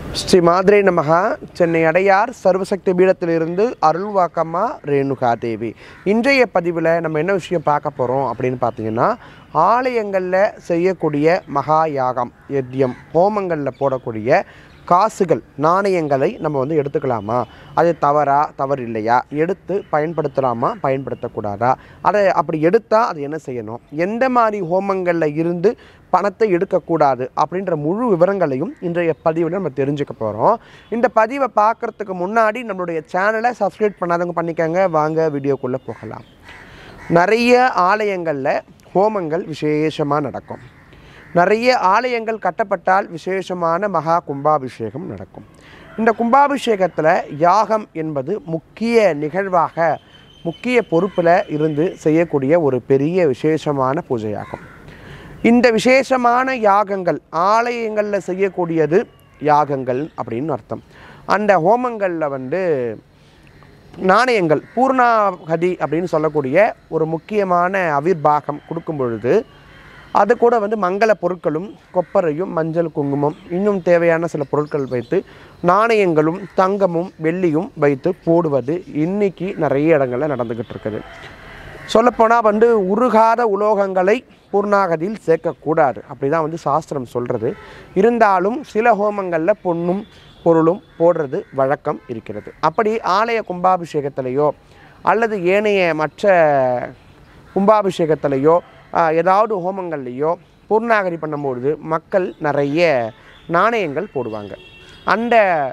ஸ்ரீ மாத்ரே நமகா சென்னை அடையார் சர்வசக்தி பீடத்திலிருந்து அருள்வாக்கம்மா ரேணுகா தேவி இன்றைய பதிவில் நம்ம என்ன விஷயம் பார்க்க போகிறோம் அப்படின்னு பார்த்தீங்கன்னா ஆலயங்களில் செய்யக்கூடிய மகா யாகம் யஜ்யம் ஹோமங்களில் போடக்கூடிய காசுகள் நாணயங்களை நம்ம வந்து எடுத்துக்கலாமா அது தவறா தவறு இல்லையா எடுத்து பயன்படுத்தலாமா பயன்படுத்தக்கூடாதா அதை அப்படி எடுத்தால் அது என்ன செய்யணும் எந்த மாதிரி ஹோமங்களில் இருந்து பணத்தை எடுக்கக்கூடாது அப்படின்ற முழு விவரங்களையும் இன்றைய பதிவில் நம்ம தெரிஞ்சுக்க போகிறோம் இந்த பதிவை பார்க்குறதுக்கு முன்னாடி நம்மளுடைய சேனலை சப்ஸ்கிரைப் பண்ணாதவங்க பண்ணிக்கோங்க வாங்க வீடியோக்குள்ளே போகலாம் நிறைய ஆலயங்களில் ஹோமங்கள் விசேஷமாக நடக்கும் நிறைய ஆலயங்கள் கட்டப்பட்டால் விசேஷமான மகா கும்பாபிஷேகம் நடக்கும் இந்த கும்பாபிஷேகத்தில் யாகம் என்பது முக்கிய நிகழ்வாக முக்கிய பொறுப்பில் இருந்து செய்யக்கூடிய ஒரு பெரிய விசேஷமான பூஜையாகும் இந்த விசேஷமான யாகங்கள் ஆலயங்களில் செய்யக்கூடியது யாகங்கள் அப்படின்னு அர்த்தம் அந்த ஹோமங்களில் வந்து நாணயங்கள் பூர்ணாகதி அப்படின்னு சொல்லக்கூடிய ஒரு முக்கியமான அவிர்பாகம் கொடுக்கும் பொழுது அது கூட வந்து மங்கள பொருட்களும் கொப்பரையும் மஞ்சள் குங்குமம் இன்னும் தேவையான சில பொருட்கள் வைத்து நாணயங்களும் தங்கமும் வெள்ளியும் வைத்து போடுவது இன்னைக்கு நிறைய இடங்களில் நடந்துக்கிட்டு இருக்குது சொல்லப்போனால் வந்து உருகாத உலோகங்களை பூர்ணாகதியில் சேர்க்கக்கூடாது அப்படி தான் வந்து சாஸ்திரம் சொல்கிறது இருந்தாலும் சில ஹோமங்களில் பொன்னும் பொருளும் போடுறது வழக்கம் இருக்கிறது அப்படி ஆலய கும்பாபிஷேகத்திலேயோ அல்லது ஏனைய மற்ற கும்பாபிஷேகத்திலேயோ ஆஹ், ஏதாவது ஹோமங்கள்லேயோ பூர்ணாகதி பண்ணும்பொழுது மக்கள் நிறைய நாணயங்கள் போடுவாங்க அந்த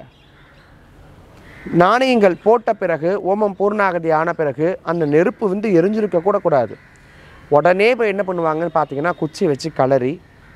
நாணயங்கள் போட்ட பிறகு ஓமம் பூர்ணாகதி ஆன பிறகு அந்த நெருப்பு வந்து எரிஞ்சிருக்க கூட கூடாது உடனே போய் என்ன பண்ணுவாங்கன்னு பார்த்தீங்கன்னா குச்சி வச்சு கலரி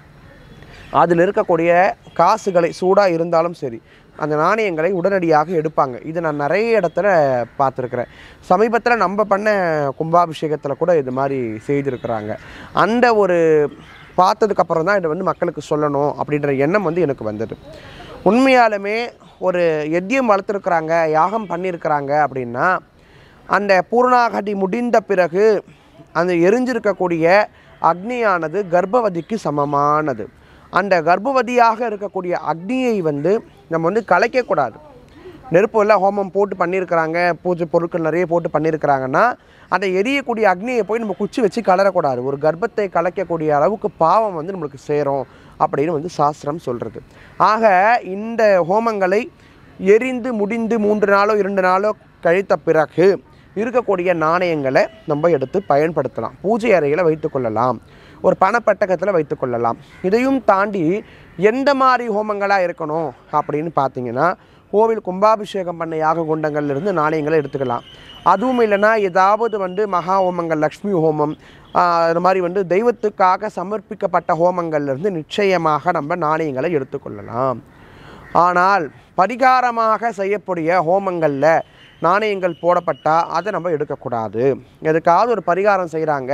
அதில் இருக்கக்கூடிய காசுகளை சூடாக இருந்தாலும் சரி அந்த நாணயங்களை உடனடியாக எடுப்பாங்க இது நான் நிறைய இடத்துல பார்த்துருக்குறேன் சமீபத்தில் நம்ம பண்ண கும்பாபிஷேகத்தில் கூட இது மாதிரி செய்திருக்கிறாங்க அந்த ஒரு பார்த்ததுக்கப்புறம் தான் இதை வந்து மக்களுக்கு சொல்லணும் அப்படின்ற எண்ணம் வந்து எனக்கு வந்தது உண்மையாலுமே ஒரு எத்தியம் வளர்த்துருக்குறாங்க யாகம் பண்ணியிருக்கிறாங்க அப்படின்னா அந்த பூர்ணாகதி முடிந்த பிறகு அந்த எரிஞ்சிருக்கக்கூடிய அக்னியானது கர்ப்பவதிக்கு சமமானது அந்த கர்ப்பவதியாக இருக்கக்கூடிய அக்னியை வந்து நம்ம வந்து கலைக்கக்கூடாது நெருப்பு எல்லாம் ஹோமம் போட்டு பண்ணியிருக்கிறாங்க பூஜை பொருட்கள் நிறைய போட்டு பண்ணியிருக்கிறாங்கன்னா அந்த எரியக்கூடிய அக்னியை போய் நம்ம குச்சி வச்சு கலரக்கூடாது ஒரு கர்ப்பத்தை கலைக்கக்கூடிய அளவுக்கு பாவம் வந்து நம்மளுக்கு சேரும் அப்படின்னு வந்து சாஸ்திரம் சொல்கிறது ஆக இந்த ஹோமங்களை எரிந்து முடிந்து மூன்று நாளோ இரண்டு நாளோ கழித்த பிறகு இருக்கக்கூடிய நாணயங்களை நம்ம எடுத்து பயன்படுத்தலாம் பூஜை அறையில் வைத்துக்கொள்ளலாம் ஒரு பணப்பட்டகத்தில் வைத்துக்கொள்ளலாம் இதையும் தாண்டி எந்த மாதிரி ஹோமங்களாக இருக்கணும் அப்படின்னு பார்த்தீங்கன்னா கோவில் கும்பாபிஷேகம் பண்ண யாக குண்டங்கள்லேருந்து நாணயங்களை எடுத்துக்கலாம் அதுவும் இல்லைன்னா ஏதாவது வந்து மகா ஹோமங்கள் லக்ஷ்மி ஹோமம் ஆஹ், அது மாதிரி வந்து தெய்வத்துக்காக சமர்ப்பிக்கப்பட்ட ஹோமங்கள்லேருந்து நிச்சயமாக நம்ம நாணயங்களை எடுத்துக்கொள்ளலாம் ஆனால் பரிகாரமாக செய்யக்கூடிய ஹோமங்களில் நாணயங்கள் போடப்பட்டால் அதை நம்ம எடுக்கக்கூடாது எதுக்காவது ஒரு பரிகாரம் செய்கிறாங்க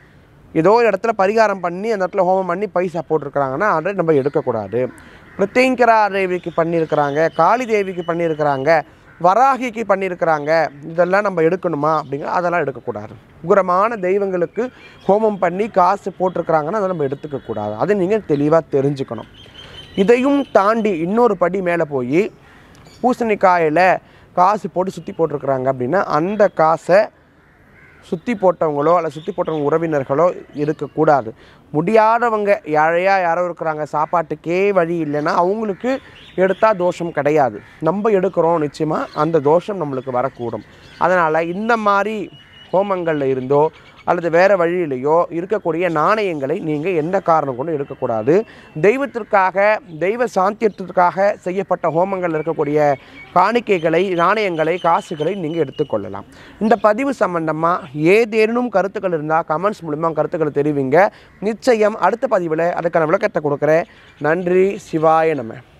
ஏதோ ஒரு இடத்துல பரிகாரம் பண்ணி அந்த இடத்துல ஹோமம் பண்ணி பைசா போட்டிருக்கிறாங்கன்னா அதை நம்ம எடுக்கக்கூடாது பிரத்யங்கரா தேவிக்கு பண்ணியிருக்கிறாங்க காளி தேவிக்கு பண்ணியிருக்கிறாங்க வராகிக்கு பண்ணியிருக்கிறாங்க இதெல்லாம் நம்ம எடுக்கணுமா அப்படிங்கிற அதெல்லாம் எடுக்கக்கூடாது உgramaன தெய்வங்களுக்கு ஹோமம் பண்ணி காசு போட்டிருக்கிறாங்கன்னா அதை நம்ம எடுத்துக்கக்கூடாது அதை நீங்கள் தெளிவாக தெரிஞ்சுக்கணும் இதையும் தாண்டி இன்னொரு படி மேலே போய் பூசணிக்காயில் காசு போட்டு சுற்றி போட்டிருக்கிறாங்க அப்படின்னா அந்த காசை சுற்றி போட்டவங்களோ அல்ல சுற்றி போட்டவங்க உறவினர்களோ இருக்கக்கூடாது முடியாதவங்க ஏழையாக யாரோ இருக்கிறாங்க சாப்பாட்டுக்கே வழி இல்லைன்னா அவங்களுக்கு எடுத்தால் தோஷம் கிடையாது நம்ம எடுக்கிறோம் நிச்சயமாக அந்த தோஷம் நம்மளுக்கு வரக்கூடும் அதனால் இந்த மாதிரி ஹோமங்களில் இருந்தோ அல்லது வேறு வழியிலையோ இருக்கக்கூடிய நாணயங்களை நீங்கள் எந்த காரணம் கொண்டும் எடுக்கக்கூடாது தெய்வத்திற்காக தெய்வ சாந்தியத்திற்காக செய்யப்பட்ட ஹோமங்கள் இருக்கக்கூடிய காணிக்கைகளை நாணயங்களை காசுகளை நீங்கள் எடுத்துக்கொள்ளலாம் இந்த பதிவு சம்பந்தமாக ஏதேனும் கருத்துக்கள் இருந்தால் கமெண்ட்ஸ் மூலிமா கருத்துக்களை தெரிவிங்க நிச்சயம் அடுத்த பதிவில் அதுக்கான விளக்கத்தை கொடுக்குறேன் நன்றி சிவாய நம்ம